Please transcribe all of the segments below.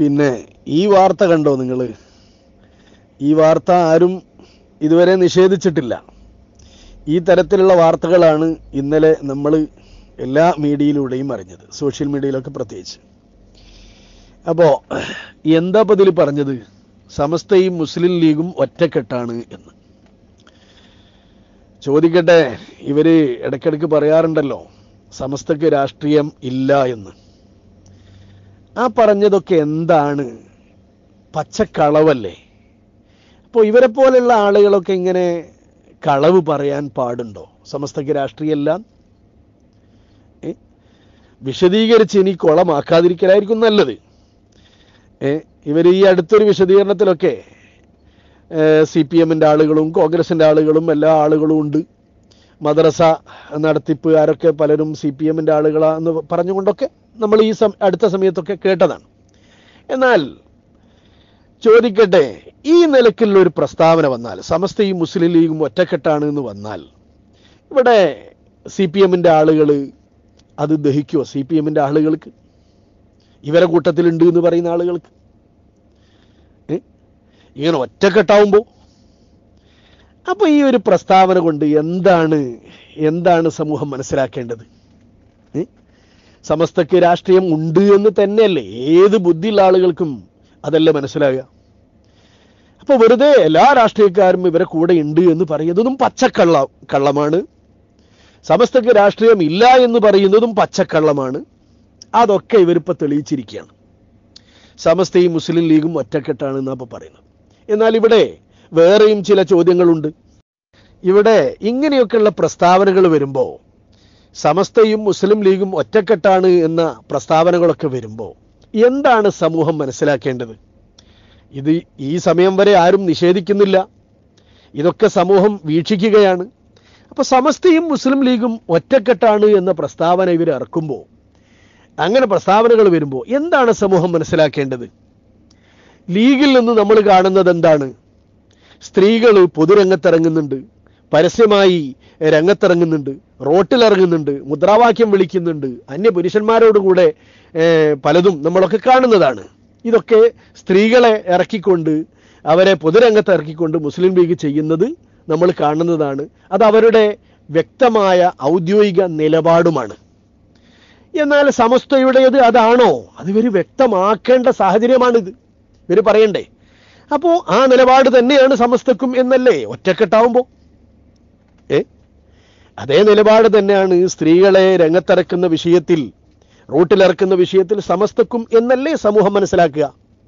പിന്നെ ഈ വാർത്ത കണ്ടോ നിങ്ങൾ ഈ വാർത്ത ആരും ഇതുവരെ നിഷേധിച്ചിട്ടില്ല ഈ തരത്തിലുള്ള വാർത്തകളാണ് ഇന്നലെ നമ്മൾ എല്ലാ മീഡിയയിലൂടെയും അറിഞ്ഞത് സോഷ്യൽ മീഡിയയിലൊക്കെ പ്രത്യേകിച്ച് അപ്പോൾ എന്താ ഇപ്പം ഇതിൽ പറഞ്ഞത് സമസ്തയും മുസ്ലിം ലീഗും ഒറ്റക്കെട്ടാണ് എന്ന് ചോദിക്കട്ടെ ഇവര് ഇടയ്ക്കിടയ്ക്ക് പറയാറുണ്ടല്ലോ സമസ്തക്ക് രാഷ്ട്രീയം ഇല്ല എന്ന് ആ പറഞ്ഞതൊക്കെ എന്താണ് പച്ചക്കളവല്ലേ അപ്പോൾ ഇവരെ പോലെയുള്ള ആളുകളൊക്കെ ഇങ്ങനെ കളവ് പറയാൻ പാടുണ്ടോ സമസ്തക്ക് രാഷ്ട്രീയമല്ല ഏ? വിശദീകരിച്ച് ഇനി കുളമാക്കാതിരിക്കലായിരിക്കും നല്ലത് ഏ ഇവർ ഈ അടുത്തൊരു വിശദീകരണത്തിലൊക്കെ സി പി എമ്മിൻ്റെ ആളുകളും കോൺഗ്രസിൻ്റെ ആളുകളും എല്ലാ ആളുകളും ഉണ്ട് മദ്രസ നടത്തിപ്പുകാരൊക്കെ പലരും സി പി എമ്മിൻ്റെ ആളുകളാന്ന് പറഞ്ഞുകൊണ്ടൊക്കെ നമ്മൾ ഈ സം അടുത്ത സമയത്തൊക്കെ കേട്ടതാണ് എന്നാൽ ചോദിക്കട്ടെ ഈ നിലക്കുള്ള ഒരു പ്രസ്താവന വന്നാൽ സമസ്തയും മുസ്ലിം ലീഗും ഒറ്റക്കെട്ടാണ് എന്ന് വന്നാൽ ഇവിടെ സി പി എമ്മിൻ്റെ ആളുകൾ അത് ദഹിക്കുമോ സി പി എമ്മിൻ്റെ ആളുകൾക്ക് ഇവരെ കൂട്ടത്തിലുണ്ട് എന്ന് പറയുന്ന ആളുകൾക്ക് ഏ? ഇങ്ങനെ ഒറ്റക്കെട്ടാവുമ്പോൾ അപ്പോൾ ഈ ഒരു പ്രസ്താവന കൊണ്ട് എന്താണ് എന്താണ് സമൂഹം മനസ്സിലാക്കേണ്ടത് ഏ? സമസ്തക്ക് രാഷ്ട്രീയം ഉണ്ട് എന്ന് തന്നെയല്ലേ ഏത് ബുദ്ധിയുള്ള ആളുകൾക്കും അതല്ലേ മനസ്സിലാകുക അപ്പോൾ വെറുതെ എല്ലാ രാഷ്ട്രീയക്കാരും ഇവരെ കൂടെ ഉണ്ട് എന്ന് പറയുന്നതും പച്ചക്കള്ള കള്ളമാണ് സമസ്തക്ക് രാഷ്ട്രീയം ഇല്ല എന്ന് പറയുന്നതും പച്ചക്കള്ളമാണ് അതൊക്കെ ഇവരിപ്പോൾ തെളിയിച്ചിരിക്കുകയാണ് സമസ്തയും മുസ്ലിം ലീഗും ഒറ്റക്കെട്ടാണ് എന്നാ ഇപ്പോൾ പറയുന്നത് എന്നാൽ ഇവിടെ വേറെയും ചില ചോദ്യങ്ങളുണ്ട് ഇവിടെ ഇങ്ങനെയൊക്കെയുള്ള പ്രസ്താവനകൾ വരുമ്പോൾ സമസ്തയും മുസ്ലിം ലീഗും ഒറ്റക്കെട്ടാണ് എന്ന പ്രസ്താവനകളൊക്കെ വരുമ്പോൾ എന്താണ് സമൂഹം മനസ്സിലാക്കേണ്ടത് ഇത് ഈ സമയം വരെ ആരും നിഷേധിക്കുന്നില്ല ഇതൊക്കെ സമൂഹം വീക്ഷിക്കുകയാണ് അപ്പോൾ സമസ്തയും മുസ്ലിം ലീഗും ഒറ്റക്കെട്ടാണ് എന്ന പ്രസ്താവന ഇവർ ഇറക്കുമ്പോൾ അങ്ങനെ പ്രസ്താവനകൾ വരുമ്പോൾ എന്താണ് സമൂഹം മനസ്സിലാക്കേണ്ടത് ലീഗിൽ നിന്ന് നമ്മൾ കാണുന്നത് എന്താണ് സ്ത്രീകൾ പൊതുരംഗത്തിറങ്ങുന്നുണ്ട് പരസ്യമായി രംഗത്തിറങ്ങുന്നുണ്ട് റോട്ടിലിറങ്ങുന്നുണ്ട് മുദ്രാവാക്യം വിളിക്കുന്നുണ്ട് അന്യ പുരുഷന്മാരോട് കൂടെ ഏർ, പലതും നമ്മളൊക്കെ കാണുന്നതാണ് ഇതൊക്കെ സ്ത്രീകളെ ഇറക്കിക്കൊണ്ട് അവരെ പൊതുരംഗത്ത് ഇറക്കിക്കൊണ്ട് മുസ്ലിം ലീഗ് ചെയ്യുന്നത് നമ്മൾ കാണുന്നതാണ് അത് അവരുടെ വ്യക്തമായ ഔദ്യോഗിക നിലപാടുമാണ് എന്നാൽ സമസ്തയുടേത് അതാണോ അത് ഇവർ വ്യക്തമാക്കേണ്ട സാഹചര്യമാണിത് ഇവർ പറയണ്ടേ അപ്പോൾ ആ നിലപാട് തന്നെയാണ് സമസ്തക്കും എന്നല്ലേ ഒറ്റക്കെട്ടാവുമ്പോൾ ഏ അതേ നിലപാട് തന്നെയാണ് സ്ത്രീകളെ രംഗത്തിറക്കുന്ന വിഷയത്തിൽ റൂട്ടിലിറക്കുന്ന വിഷയത്തിൽ സമസ്തക്കും എന്നല്ലേ സമൂഹം മനസ്സിലാക്കുക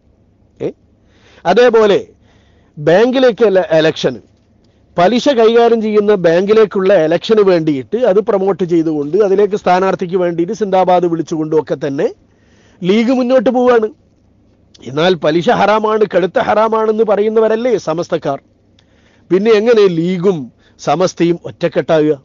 ഏ അതേപോലെ ബാങ്കിലേക്ക് എല- എലക്ഷൻ പലിശ കൈകാര്യം ചെയ്യുന്ന ബാങ്കിലേക്കുള്ള എലക്ഷന് വേണ്ടിയിട്ട് അത് പ്രൊമോട്ട് ചെയ്തുകൊണ്ട് അതിലേക്ക് സ്ഥാനാർത്ഥിക്ക് വേണ്ടിയിട്ട് സിന്ദാബാദ് വിളിച്ചുകൊണ്ടും ഒക്കെ തന്നെ ലീഗ് മുന്നോട്ട് പോവുകയാണ് എന്നാൽ പലിശ ഹറാമാണ് കടുത്ത ഹറാമാണെന്ന് പറയുന്നവരല്ലേ സമസ്തക്കാർ പിന്നെ എങ്ങനെ ലീഗും സമസ്തയും ഒറ്റക്കെട്ടാകുക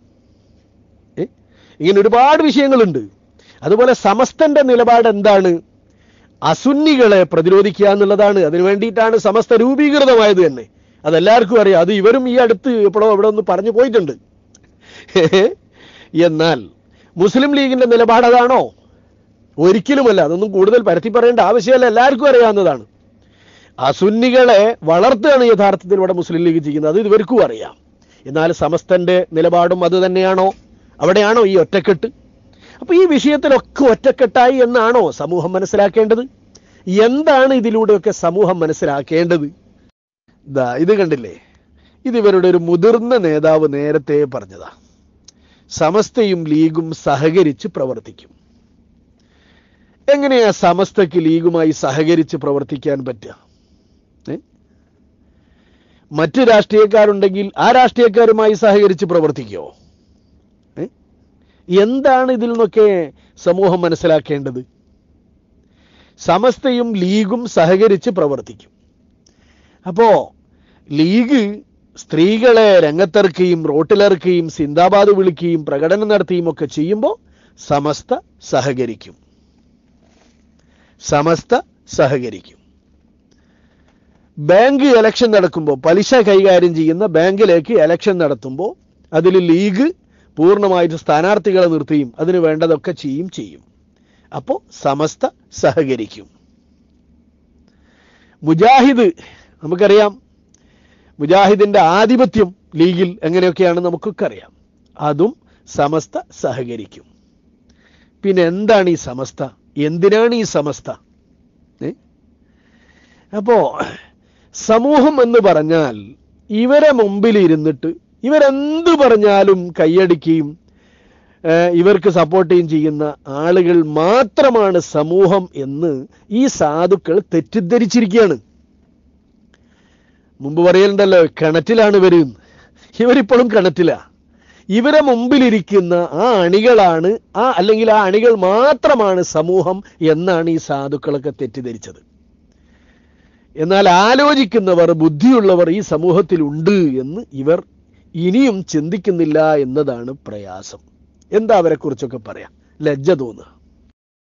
ഏ? ഇങ്ങനെ ഒരുപാട് വിഷയങ്ങളുണ്ട് അതുപോലെ സമസ്തന്റെ നിലപാട് എന്താണ് അസുന്നികളെ പ്രതിരോധിക്കുക എന്നുള്ളതാണ് അതിനു വേണ്ടിയിട്ടാണ് സമസ്ത രൂപീകൃതമായത് തന്നെ അതെല്ലാവർക്കും അറിയാം അത് ഇവരും ഈ അടുത്ത് എപ്പോഴോ ഇവിടെ ഒന്ന് പറഞ്ഞു പോയിട്ടുണ്ട് എന്നാൽ മുസ്ലിം ലീഗിന്റെ നിലപാട് അതാണോ ഒരിക്കലുമല്ല അതൊന്നും കൂടുതൽ പരത്തി പറയേണ്ട ആവശ്യമല്ല എല്ലാവർക്കും അറിയാവുന്നതാണ് അസുന്നികളെ വളർത്തുകയാണ് യഥാർത്ഥത്തിൽ ഇവിടെ മുസ്ലിം ലീഗ് ചെയ്യുന്നത് അത് ഇവർക്കും അറിയാം എന്നാൽ സമസ്തന്റെ നിലപാടും അത് തന്നെയാണോ അവിടെയാണോ ഈ ഒറ്റക്കെട്ട് അപ്പൊ ഈ വിഷയത്തിലൊക്കെ ഒറ്റക്കെട്ടായി എന്നാണോ സമൂഹം മനസ്സിലാക്കേണ്ടത് എന്താണ് ഇതിലൂടെയൊക്കെ സമൂഹം മനസ്സിലാക്കേണ്ടത് ദാ ഇത് കണ്ടില്ലേ ഇത് ഇവരുടെ ഒരു മുതിർന്ന നേതാവ് നേരത്തെ പറഞ്ഞതാ സമസ്തയും ലീഗും സഹകരിച്ച് പ്രവർത്തിക്കും എങ്ങനെയാ സമസ്തക്ക് ലീഗുമായി സഹകരിച്ച് പ്രവർത്തിക്കാൻ പറ്റുക ഏ? മറ്റ് രാഷ്ട്രീയക്കാരുണ്ടെങ്കിൽ ആ രാഷ്ട്രീയക്കാരുമായി സഹകരിച്ച് പ്രവർത്തിക്കുമോ ഏ? എന്താണ് ഇതിൽ നിന്നൊക്കെ സമൂഹം മനസ്സിലാക്കേണ്ടത് സമസ്തയും ലീഗും സഹകരിച്ച് പ്രവർത്തിക്കും അപ്പോ ലീഗ് സ്ത്രീകളെ രംഗത്തിറക്കുകയും റോട്ടിലിറക്കുകയും സിന്ദാബാദ് വിളിക്കുകയും പ്രകടനം നടത്തുകയും ഒക്കെ ചെയ്യുമ്പോൾ സമസ്ത സഹകരിക്കും സമസ്ത സഹകരിക്കും ബാങ്ക് ഇലക്ഷൻ നടക്കുമ്പോൾ പലിശ കൈകാര്യം ചെയ്യുന്ന ബാങ്കിലേക്ക് ഇലക്ഷൻ നടത്തുമ്പോൾ അതിൽ ലീഗ് പൂർണ്ണമായിട്ട് സ്ഥാനാർത്ഥികളെ നിർത്തുകയും അതിന് വേണ്ടതൊക്കെ ചെയ്യും ചെയ്യും അപ്പോൾ സമസ്ത സഹകരിക്കും മുജാഹിദ് നമുക്കറിയാം മുജാഹിദിന്റെ ആധിപത്യം ലീഗിൽ എങ്ങനെയൊക്കെയാണ് നമുക്കൊക്കെ അറിയാം അതും സമസ്ത സഹകരിക്കും പിന്നെ എന്താണ് ഈ സമസ്ത എന്തിനാണ് ഈ സമസ്ത ഏ? അപ്പോ സമൂഹം എന്ന് പറഞ്ഞാൽ ഇവരെ മുമ്പിൽ ഇരുന്നിട്ട് ഇവരെന്ത് പറഞ്ഞാലും കൈയടിക്കുകയും ഏഹ്, ഇവർക്ക് സപ്പോർട്ട് ചെയ്യുകയും ചെയ്യുന്ന ആളുകൾ മാത്രമാണ് സമൂഹം എന്ന് ഈ സാധുക്കൾ തെറ്റിദ്ധരിച്ചിരിക്കുകയാണ് മുമ്പ് പറയലുണ്ടല്ലോ കിണറ്റിലാണ് ഇവർ ഇവരിപ്പോഴും കിണറ്റില ഇവരെ മുമ്പിലിരിക്കുന്ന ആ അണികളാണ് ആ അല്ലെങ്കിൽ ആ അണികൾ മാത്രമാണ് സമൂഹം എന്നാണ് ഈ സാധുക്കളൊക്കെ തെറ്റിദ്ധരിച്ചത് എന്നാൽ ആലോചിക്കുന്നവർ ബുദ്ധിയുള്ളവർ ഈ സമൂഹത്തിലുണ്ട് എന്ന് ഇവർ ഇനിയും ചിന്തിക്കുന്നില്ല എന്നതാണ് പ്രയാസം എന്താ അവരെക്കുറിച്ചൊക്കെ പറയാം ലജ്ജ തോന്നുക